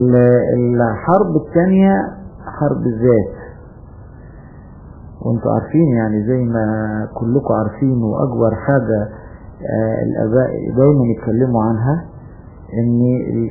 الحرب الثانية حرب الذات وانتوا عارفين يعني زي ما كلكم عارفين واكبر حاجة آه الاباء دايما يتكلموا عنها ان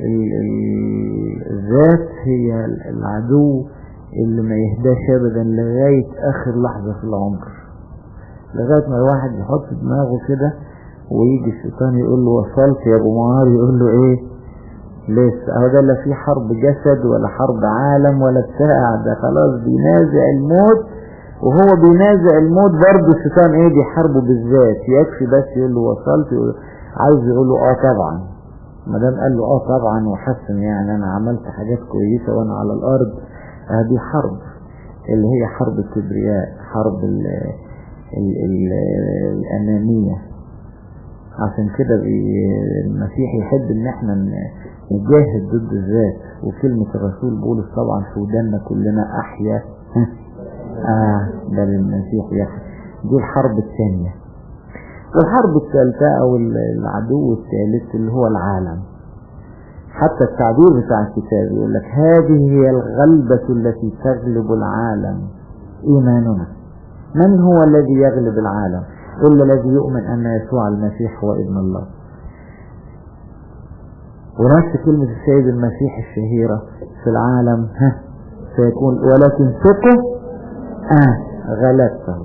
الذات هي العدو اللي ما يهداش ابدا لغاية اخر لحظة في العمر لغاية ما الواحد يحط دماغه كده ويجي الشيطان يقول له وصلت يا ابو مهار يقول له ايه لسه اهو ده لا في حرب جسد ولا حرب عالم ولا بتاع ده خلاص بينازع الموت وهو بينازع الموت برضه الشيطان ايه بيحاربه بالذات يكفي بس يقول له وصلت يقول عايز يقول له اه طبعا ما دام قال له اه طبعا وحسن يعني انا عملت حاجات كويسه وانا على الارض هذه حرب اللي هي حرب الكبرياء حرب ال ال ال الانانيه عشان كده المسيح يحب ان احنا نجاهد ضد الذات وكلمة الرسول بولس طبعا في ودنا كلنا احيا اه ده للمسيح يحيى دي الحرب الثانية والحرب الثالثة او العدو الثالث اللي هو العالم حتى التعبير بتاع الكتاب يقول لك هذه هي الغلبة التي تغلب العالم ايماننا من هو الذي يغلب العالم إلا الذي يؤمن أن يسوع المسيح هو ابن الله ونفس كلمة السيد المسيح الشهيرة في العالم ها سيكون ولكن ثقوا آه غلبته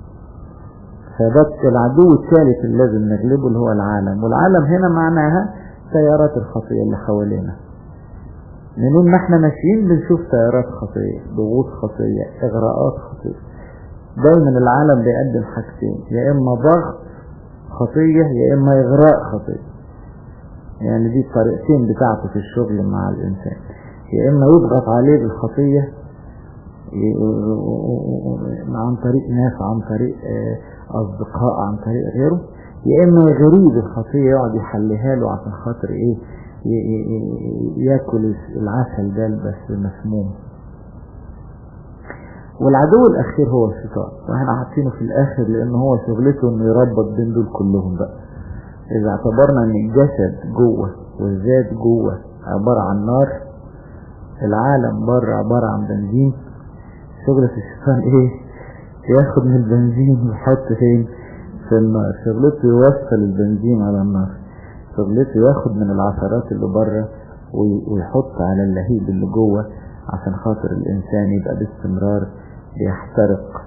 فده العدو الثالث اللي لازم نغلبه اللي هو العالم والعالم هنا معناها تيارات الخطية اللي حوالينا منين ما احنا ماشيين بنشوف تيارات خطية ضغوط خطية اغراءات خطية دايما العالم بيقدم حاجتين يا اما ضغط خطية يا اما اغراء خطية يعني دي الطريقتين بتاعته في الشغل مع الانسان يا اما يضغط عليه بالخطية عن طريق ناس عن طريق اصدقاء عن طريق غيره يا اما يغريه بالخطية يقعد يحليها له عشان خاطر ايه ياكل العسل ده بس مسموم والعدو الاخير هو الشيطان واحنا حاطينه في الاخر لان هو شغلته انه يربط بين دول كلهم بقى اذا اعتبرنا ان الجسد جوه والذات جوه عبارة عن نار العالم بره عبارة عن بنزين شغلة الشيطان ايه ياخد من البنزين ويحط فين في النار شغلته يوصل البنزين على النار شغلته ياخد من العثرات اللي بره ويحط على اللهيب اللي جوه عشان خاطر الانسان يبقى باستمرار بيحترق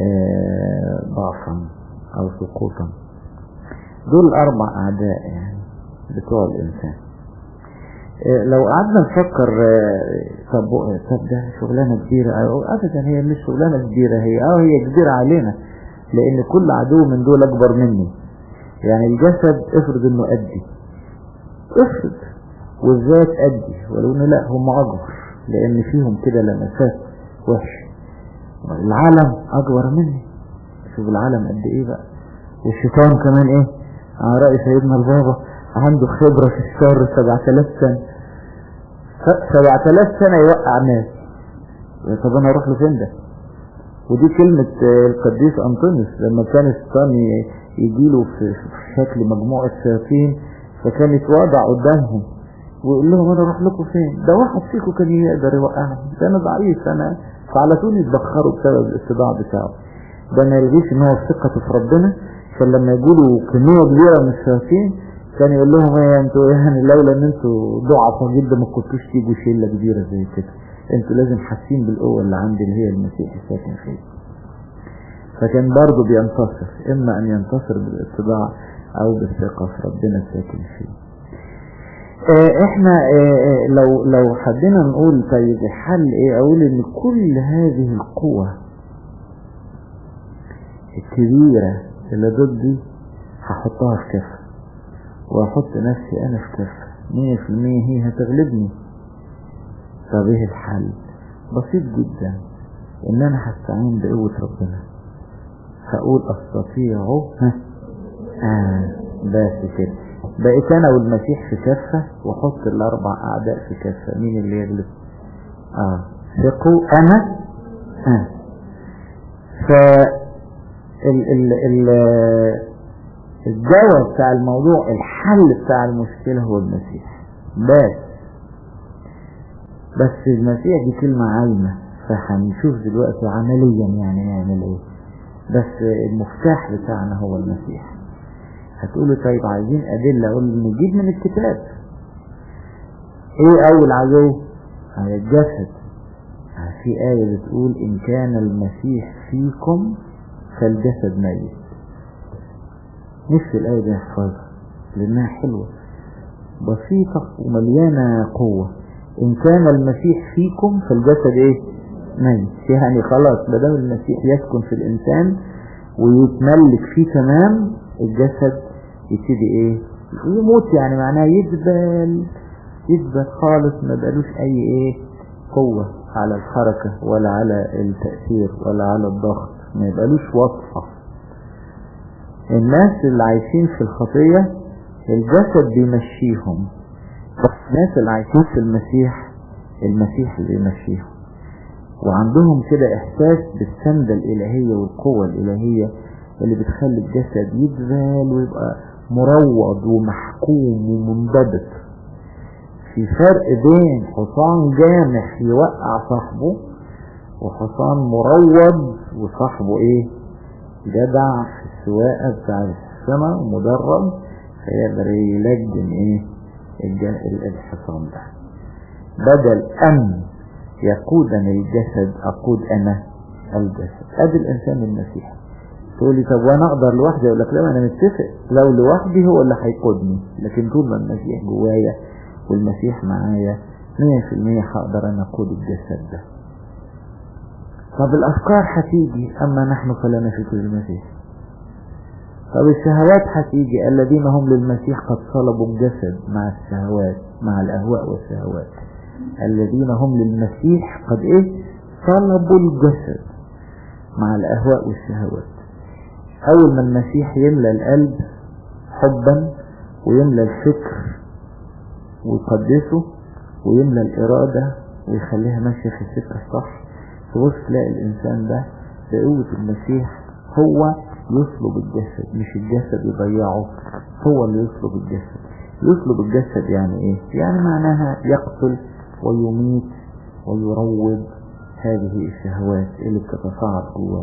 ضعفا او سقوطا دول اربع اعداء يعني بتوع الانسان لو قعدنا نفكر طب طب ده شغلانه كبيره ابدا هي مش شغلانه كبيره هي اه هي كبيره علينا لان كل عدو من دول اكبر مني يعني الجسد افرض انه قدي افرض والذات قدي ولو انه لا هم اكبر لان فيهم كده لمسات وحش العالم اكبر مني شوف العالم قد ايه بقى والشيطان كمان ايه على رأي سيدنا البابا عنده خبرة في الشر 7000 سنة 7000 سنة يوقع ناس طب انا اروح له فين ده ودي كلمة القديس انطونيوس لما كان الشيطان يجيله في شكل مجموعة شياطين فكان يتواضع قدامهم ويقول لهم انا اروح لكم فين ده واحد فيكم كان يقدر يوقعني ده انا ضعيف انا فعلى طول يتبخروا بسبب الاستضاع بتاعه ده ما يلغيش ان هو ثقته في ربنا كان لما يقولوا كمية كبيرة من الشياطين كان يقول لهم ايه انتوا يعني لولا ان انتوا ضعفوا جدا ما كنتوش تيجوا شلة كبيرة زي كده انتوا لازم حاسين بالقوة اللي عندي اللي هي المسيح الساكن فيه فكان برضه بينتصر اما ان ينتصر بالاتباع او بالثقة في ربنا الساكن فيه اه احنا اه لو لو حبينا نقول طيب الحل ايه اقول ان كل هذه القوة الكبيرة اللي ضدي هحطها في كفة واحط نفسي انا في كفة مية في المية هي هتغلبني طب ايه الحل بسيط جدا ان انا هستعين بقوة ربنا هقول استطيع ها آه بس كده بقيت انا والمسيح في كفة واحط الاربع اعداء في كفة مين اللي يغلب اه ثقوا انا اه ف ال ال ال الجواب بتاع الموضوع الحل بتاع المشكلة هو المسيح بس بس المسيح دي كلمة عايمة فهنشوف دلوقتي عمليا يعني نعمل ايه بس المفتاح بتاعنا هو المسيح هتقولوا طيب عايزين أدلة أقول نجيب من الكتاب ايه أول عدو على الجسد في آية بتقول إن كان المسيح فيكم فالجسد ميت نفس الآية دي احفظها لأنها حلوة بسيطة ومليانة قوة إن كان المسيح فيكم فالجسد إيه؟ ميت يعني خلاص ما دام المسيح يسكن في الإنسان ويتملك فيه تمام الجسد يبتدي إيه؟ يموت يعني معناه يدبل يدبل خالص ما بقالوش أي إيه؟ قوة على الحركة ولا على التأثير ولا على الضغط ما يبقالوش وصفة الناس اللي عايشين في الخطية الجسد بيمشيهم الناس اللي عايشين في المسيح المسيح اللي بيمشيهم وعندهم كده احساس بالسندة الالهية والقوة الالهية اللي بتخلي الجسد يدبل ويبقى مروض ومحكوم ومنضبط في فرق بين حصان جامح يوقع صاحبه وحصان مروض وصاحبه ايه جدع في السواقة بتاع السماء ومدرب فيقدر يلجم ايه الحصان ده بدل ان يقودني الجسد اقود انا الجسد ادي الانسان المسيحي تقولي طب وانا اقدر لوحدي اقول لك لا انا متفق لو لوحدي هو اللي هيقودني لكن طول ما المسيح جوايا والمسيح معايا مية في المية هقدر انا اقود الجسد ده طب الافكار هتيجي اما نحن فلا نفك المسيح طب الشهوات هتيجي الذين هم للمسيح قد صلبوا الجسد مع الشهوات مع الاهواء والشهوات الذين هم للمسيح قد ايه صلبوا الجسد مع الاهواء والشهوات اول ما المسيح يملى القلب حبا ويملى الفكر ويقدسه ويملى الإرادة ويخليها ماشية في السكة الصح تبص تلاقي الإنسان ده بقوة المسيح هو يطلب الجسد مش الجسد يضيعه هو اللي يطلب الجسد يطلب الجسد يعني ايه يعني معناها يقتل ويميت ويروض هذه الشهوات اللي بتتصاعد جواه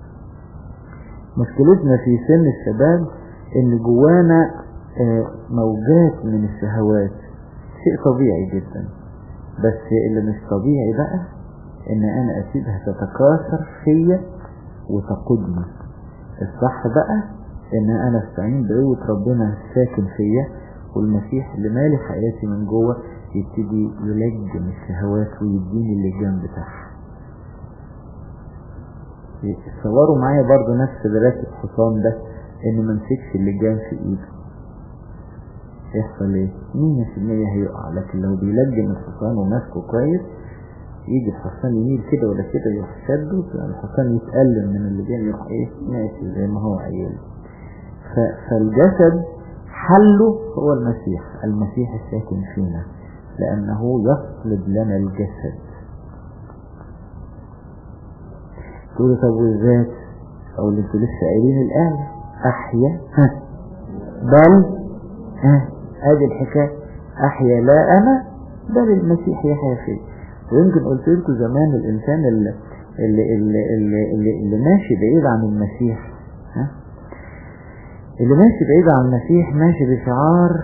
مشكلتنا في سن الشباب ان جوانا موجات من الشهوات شيء طبيعي جدا بس اللي مش طبيعي بقى ان انا اسيبها تتكاثر فيا وتقودني الصح بقى ان انا استعين بقوة ربنا الساكن فيا والمسيح اللي مالي حياتي من جوه يبتدي يلجم الشهوات ويديني اللجام بتاعها تصوروا معايا برضو نفس دراس الحصان ده ان ما مسكش اللجام في ايده يحصل ايه مية في المية هيقع لكن لو بيلجم الحصان وماسكه كويس يجي الحصان يميل كده ولا كده يروح شده الحصان يتألم من اللي جاي يروح ايه ماشي زي ما هو عيال فالجسد حله هو المسيح المسيح الساكن فينا لأنه يصلب لنا الجسد تقول طب والذات أو اللي انتوا لسه قايلين الآية أحيا ها بل ها ادي الحكاية احيا لا انا بل المسيح يحيا فيه ويمكن قلت لكم زمان الانسان اللي اللي, اللي, اللي, اللي, اللي ماشي بعيد عن المسيح ها اللي ماشي بعيد عن المسيح ماشي بشعار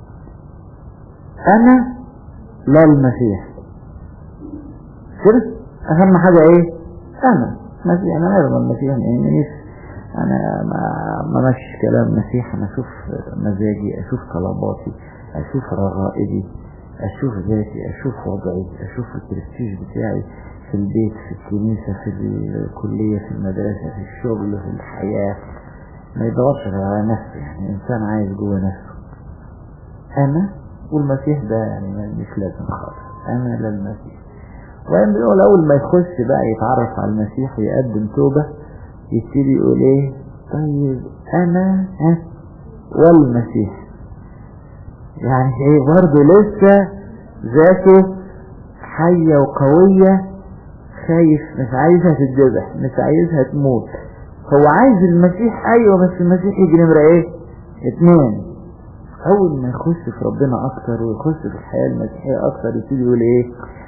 انا لا المسيح كده اهم حاجة ايه انا مسيح انا غير المسيح يعني انا ما ما ماشي كلام مسيح انا اشوف مزاجي اشوف طلباتي اشوف رغائبي اشوف ذاتي اشوف وضعي اشوف البرستيج بتاعي في البيت في الكنيسة في الكلية في المدرسة في الشغل في الحياة ما يدورش على نفسه يعني انسان عايز جوه نفسه انا والمسيح ده يعني مش لازم خالص انا للمسيح وبعدين بيقول اول ما يخش بقى يتعرف على المسيح ويقدم توبة يبتدي يقول ايه طيب انا ها والمسيح يعني ايه برضه لسه ذاته حية وقوية خايف مش عايزها تتذبح مش عايزها تموت هو عايز المسيح ايوه بس المسيح يجي نمرة ايه اتنين اول ما يخش في ربنا اكتر ويخش في الحياة المسيحية اكتر يبتدي يقول ايه